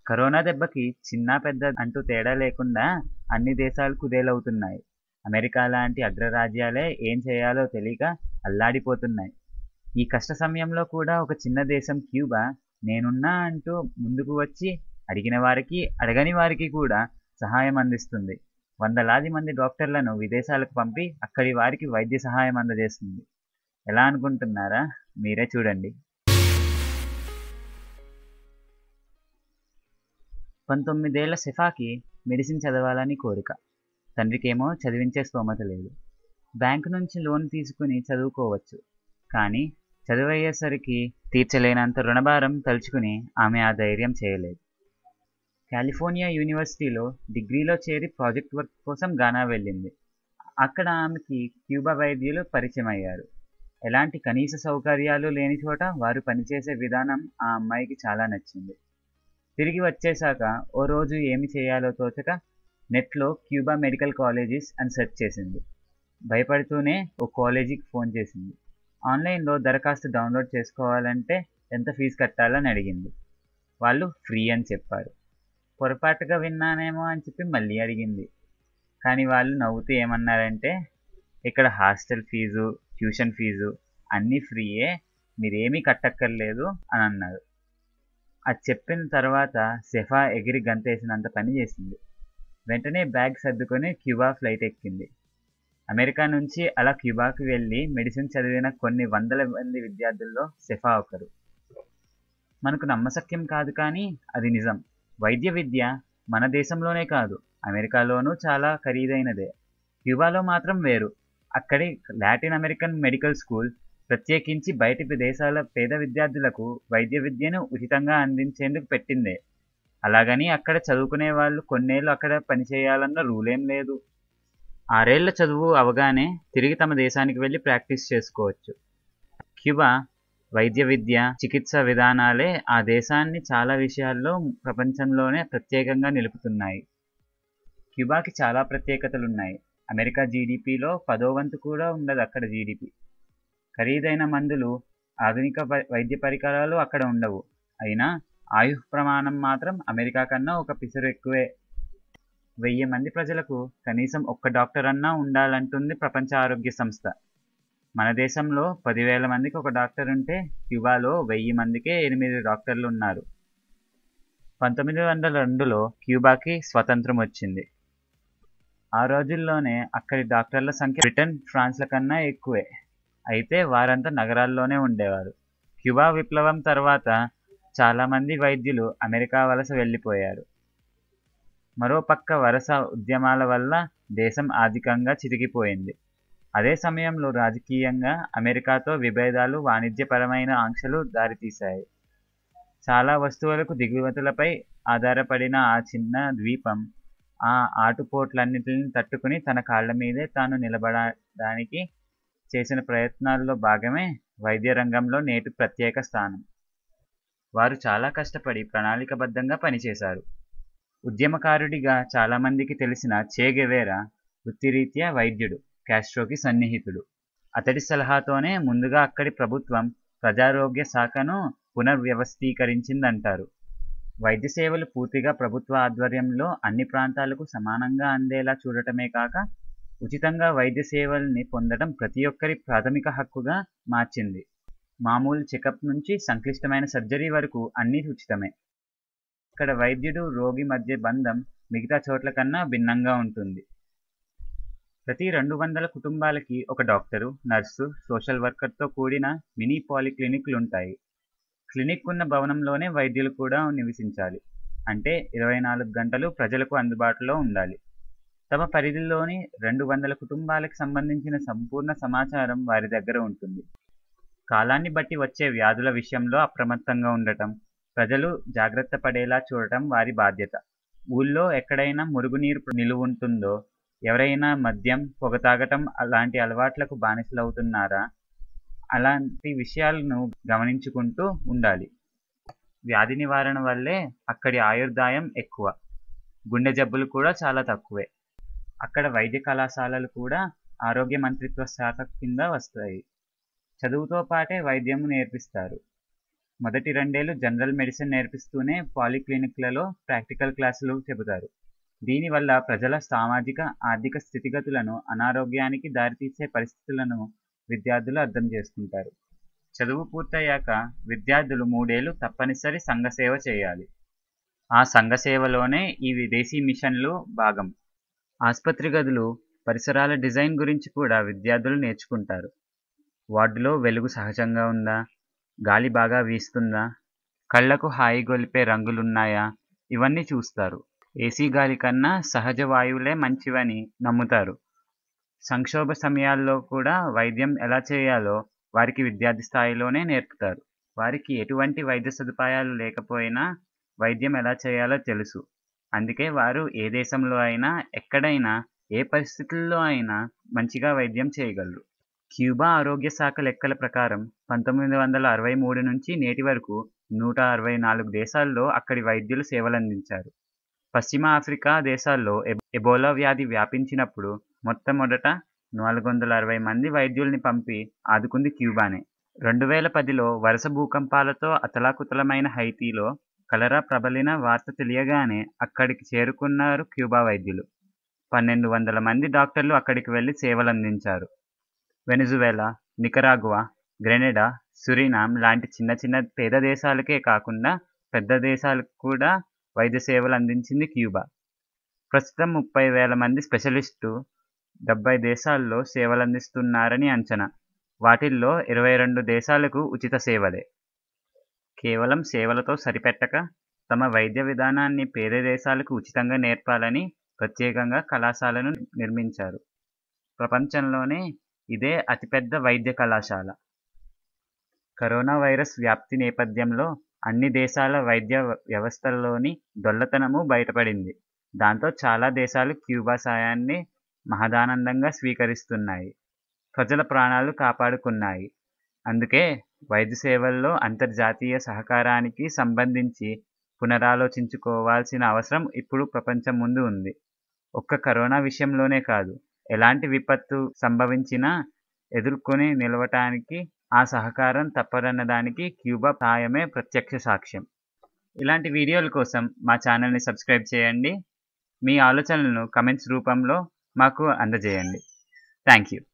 corona దెబ్బకి చిన్న పెద్ద అంటూ తేడా లేకుండా అన్ని దేశాలు కుదేలవుతున్నాయి అమెరికా లాంటి అగ్రరాజ్యాలే ఏం చేయాలో తెలియక అల్లాడిపోతున్నాయి ఈ కష్ట సమయంలో కూడా ఒక చిన్న దేశం క్యూబా నేనున్నా అంటూ ముందుకు వచ్చి అడిగిన వారికి అడగని వారికి కూడా సహాయం అందిస్తుంది వందలాది మంది డాక్టర్లను విదేశాలకు పంపి అక్కడి వారికి వైద్య సహాయం అందజేస్తుంది ఎలా అనుకుంటున్నారా మీరే చూడండి పంతొమ్మిదేళ్ల సెఫాకి మెడిసిన్ చదవాలని కోరిక తండ్రికేమో చదివించే స్తోమత లేదు బ్యాంకు నుంచి లోన్ తీసుకుని చదువుకోవచ్చు కానీ చదువయ్యేసరికి తీర్చలేనంత రుణభారం తలుచుకుని ఆమె ఆ ధైర్యం చేయలేదు కాలిఫోర్నియా యూనివర్సిటీలో డిగ్రీలో చేరి ప్రాజెక్ట్ వర్క్ కోసం గానా వెళ్ళింది అక్కడ ఆమెకి క్యూబా వైద్యులు పరిచయం అయ్యారు ఎలాంటి కనీస సౌకర్యాలు లేని చోట వారు పనిచేసే విధానం ఆ అమ్మాయికి చాలా నచ్చింది తిరిగి వచ్చేశాక ఓ రోజు ఏమి చేయాలో తోచక నెట్లో క్యూబా మెడికల్ కాలేజెస్ అని సెర్చ్ చేసింది భయపడుతూనే ఓ కాలేజీకి ఫోన్ చేసింది ఆన్లైన్లో దరఖాస్తు డౌన్లోడ్ చేసుకోవాలంటే ఎంత ఫీజు కట్టాలని అడిగింది వాళ్ళు ఫ్రీ అని చెప్పారు పొరపాటుగా విన్నానేమో అని చెప్పి మళ్ళీ అడిగింది కానీ వాళ్ళు నవ్వుతూ ఏమన్నారంటే ఇక్కడ హాస్టల్ ఫీజు ట్యూషన్ ఫీజు అన్నీ ఫ్రీయే మీరేమీ కట్టక్కర్లేదు అని అన్నారు అది చెప్పిన తర్వాత సెఫా ఎగిరి గంతేసినంత పని చేసింది వెంటనే బ్యాగ్ సర్దుకొని క్యూబా ఫ్లైట్ ఎక్కింది అమెరికా నుంచి అలా క్యూబాకి వెళ్ళి మెడిసిన్ చదివిన కొన్ని వందల మంది విద్యార్థుల్లో సెఫా ఒకరు మనకు నమ్మశక్యం కాదు కానీ అది నిజం వైద్య విద్య మన దేశంలోనే కాదు అమెరికాలోనూ చాలా ఖరీదైనదే క్యూబాలో మాత్రం వేరు అక్కడి లాటిన్ అమెరికన్ మెడికల్ స్కూల్ ప్రత్యేకించి బయటి దేశాల పేద విద్యార్థులకు వైద్య విద్యను ఉచితంగా అందించేందుకు పెట్టిందే అలాగని అక్కడ చదువుకునే వాళ్ళు కొన్నేళ్ళు అక్కడ పనిచేయాలన్న రూలేం లేదు ఆరేళ్ల చదువు అవగానే తిరిగి తమ దేశానికి వెళ్ళి ప్రాక్టీస్ చేసుకోవచ్చు క్యూబా వైద్య విద్య చికిత్స విధానాలే ఆ దేశాన్ని చాలా విషయాల్లో ప్రపంచంలోనే ప్రత్యేకంగా నిలుపుతున్నాయి క్యూబాకి చాలా ప్రత్యేకతలున్నాయి అమెరికా జీడిపిలో పదో వంతు కూడా ఉండదు అక్కడ జీడిపి ఖరీదైన మందులు ఆధునిక వైద్య పరికరాలు అక్కడ ఉండవు అయినా ఆయుష్ ప్రమాణం మాత్రం అమెరికా కన్నా ఒక పిసరు ఎక్కువే వెయ్యి మంది ప్రజలకు కనీసం ఒక్క డాక్టర్ అన్నా ఉండాలంటుంది ప్రపంచ ఆరోగ్య సంస్థ మన దేశంలో పదివేల మందికి ఒక డాక్టర్ ఉంటే క్యూబాలో వెయ్యి మందికే ఎనిమిది డాక్టర్లు ఉన్నారు పంతొమ్మిది వందల రెండులో క్యూబాకి స్వతంత్రం వచ్చింది ఆ రోజుల్లోనే అక్కడి డాక్టర్ల సంఖ్య బ్రిటన్ ఫ్రాన్స్ల కన్నా ఎక్కువే అయితే వారంతా నగరాల్లోనే ఉండేవారు క్యూబా విప్లవం తర్వాత చాలామంది వైద్యులు అమెరికా వలస వెళ్ళిపోయారు మరోపక్క వలస ఉద్యమాల వల్ల దేశం ఆర్థికంగా చిరిగిపోయింది అదే సమయంలో రాజకీయంగా అమెరికాతో విభేదాలు వాణిజ్యపరమైన ఆంక్షలు దారితీశాయి చాలా వస్తువులకు దిగుమతులపై ఆధారపడిన ఆ చిన్న ద్వీపం ఆ ఆటుపోట్లన్నిటిని తట్టుకుని తన కాళ్ళ మీదే తాను నిలబడడానికి చేసిన ప్రయత్నాల్లో భాగమే వైద్య రంగంలో నేటి ప్రత్యేక స్థానం వారు చాలా కష్టపడి ప్రణాళికబద్ధంగా పనిచేశారు ఉద్యమకారుడిగా చాలామందికి తెలిసిన చేగెవేరా వృత్తిరీత్యా వైద్యుడు క్యాస్ట్రోకి సన్నిహితుడు అతడి సలహాతోనే ముందుగా అక్కడి ప్రభుత్వం ప్రజారోగ్య శాఖను పునర్వ్యవస్థీకరించిందంటారు వైద్య సేవలు పూర్తిగా ప్రభుత్వ ఆధ్వర్యంలో అన్ని ప్రాంతాలకు సమానంగా అందేలా చూడటమే కాక ఉచితంగా వైద్య సేవల్ని పొందడం ప్రతి ఒక్కరి ప్రాథమిక హక్కుగా మార్చింది మామూలు చెకప్ నుంచి సంక్లిష్టమైన సర్జరీ వరకు అన్నీ ఉచితమే ఇక్కడ వైద్యుడు రోగి మధ్య బంధం మిగతా చోట్ల కన్నా భిన్నంగా ఉంటుంది ప్రతి రెండు వందల కుటుంబాలకి ఒక డాక్టరు నర్సు సోషల్ వర్కర్తో కూడిన మినీ పాలిక్లినిక్లు ఉంటాయి క్లినిక్ ఉన్న భవనంలోనే వైద్యులు కూడా నివసించాలి అంటే ఇరవై నాలుగు గంటలు ప్రజలకు అందుబాటులో ఉండాలి తమ పరిధిలోని రెండు వందల కుటుంబాలకు సంబంధించిన సంపూర్ణ సమాచారం వారి దగ్గర ఉంటుంది కాలాన్ని బట్టి వచ్చే వ్యాధుల విషయంలో అప్రమత్తంగా ఉండటం ప్రజలు జాగ్రత్త పడేలా చూడటం వారి బాధ్యత ఊళ్ళో ఎక్కడైనా మురుగునీరు నిలువుంటుందో ఎవరైనా మద్యం పొగ తాగటం అలాంటి అలవాట్లకు బానిసలవుతున్నారా అలాంటి విషయాలను గమనించుకుంటూ ఉండాలి వ్యాధి నివారణ వల్లే అక్కడి ఆయుర్దాయం ఎక్కువ గుండె జబ్బులు కూడా చాలా తక్కువే అక్కడ వైద్య కళాశాలలు కూడా ఆరోగ్య మంత్రిత్వ శాఖ కింద వస్తాయి చదువుతో పాటే వైద్యం నేర్పిస్తారు మొదటి రెండేళ్లు జనరల్ మెడిసిన్ నేర్పిస్తూనే పాలిక్లినిక్లలో ప్రాక్టికల్ క్లాసులు చెబుతారు దీనివల్ల ప్రజల సామాజిక ఆర్థిక స్థితిగతులను అనారోగ్యానికి దారితీసే పరిస్థితులను విద్యార్థులు అర్థం చేసుకుంటారు చదువు పూర్తయ్యాక విద్యార్థులు మూడేళ్లు తప్పనిసరి సంఘసేవ చేయాలి ఆ సంఘసేవలోనే ఈ విదేశీ మిషన్లు భాగం ఆసుపత్రి గదులు పరిసరాల డిజైన్ గురించి కూడా విద్యార్థులు నేర్చుకుంటారు వార్డులో వెలుగు సహజంగా ఉందా గాలి బాగా వీస్తుందా కళ్ళకు హాయి గొలిపే రంగులున్నాయా ఇవన్నీ చూస్తారు ఏసీ గాలి కన్నా సహజ వాయువులే మంచివని నమ్ముతారు సంక్షోభ సమయాల్లో కూడా వైద్యం ఎలా చేయాలో వారికి విద్యార్థి స్థాయిలోనే నేర్పుతారు వారికి ఎటువంటి వైద్య సదుపాయాలు లేకపోయినా వైద్యం ఎలా చేయాలో తెలుసు అందుకే వారు ఏ దేశంలో అయినా ఎక్కడైనా ఏ పరిస్థితుల్లో అయినా మంచిగా వైద్యం చేయగలరు క్యూబా ఆరోగ్య శాఖ లెక్కల ప్రకారం పంతొమ్మిది వందల అరవై మూడు నుంచి నేటి వరకు నూట అరవై నాలుగు దేశాల్లో అక్కడి వైద్యులు సేవలందించారు పశ్చిమ ఆఫ్రికా దేశాల్లో ఎబోలా వ్యాధి వ్యాపించినప్పుడు మొట్టమొదట నాలుగు వందల అరవై మంది వైద్యుల్ని పంపి ఆదుకుంది క్యూబానే రెండు వేల పదిలో వరుస భూకంపాలతో అతలాకుతలమైన హైతీలో కలరా ప్రబలిన వార్త తెలియగానే అక్కడికి చేరుకున్నారు క్యూబా వైద్యులు పన్నెండు వందల మంది డాక్టర్లు అక్కడికి వెళ్లి సేవలందించారు వెనిజువేలా నికరాగువా గ్రెనెడా సురినామ్ లాంటి చిన్న చిన్న పేద దేశాలకే కాకుండా పెద్ద దేశాలకు కూడా వైద్య సేవలు అందించింది క్యూబా ప్రస్తుతం ముప్పై వేల మంది స్పెషలిస్టు డెబ్బై దేశాల్లో సేవలందిస్తున్నారని అంచనా వాటిల్లో ఇరవై రెండు దేశాలకు ఉచిత సేవలే కేవలం సేవలతో సరిపెట్టక తమ వైద్య విధానాన్ని పేద దేశాలకు ఉచితంగా నేర్పాలని ప్రత్యేకంగా కళాశాలను నిర్మించారు ప్రపంచంలోనే ఇదే అతిపెద్ద వైద్య కళాశాల కరోనా వైరస్ వ్యాప్తి నేపథ్యంలో అన్ని దేశాల వైద్య వ్యవస్థల్లోని దొల్లతనము బయటపడింది దాంతో చాలా దేశాలు క్యూబా సాయాన్ని మహదానందంగా స్వీకరిస్తున్నాయి ప్రజల ప్రాణాలు కాపాడుకున్నాయి అందుకే వైద్య సేవల్లో అంతర్జాతీయ సహకారానికి సంబంధించి పునరాలోచించుకోవాల్సిన అవసరం ఇప్పుడు ప్రపంచం ముందు ఉంది ఒక్క కరోనా విషయంలోనే కాదు ఎలాంటి విపత్తు సంభవించినా ఎదుర్కొని నిలవటానికి ఆ సహకారం తప్పదన్నదానికి క్యూబా సాయమే ప్రత్యక్ష సాక్ష్యం ఇలాంటి వీడియోల కోసం మా ఛానల్ని సబ్స్క్రైబ్ చేయండి మీ ఆలోచనలను కమెంట్స్ రూపంలో మాకు అందజేయండి థ్యాంక్ యూ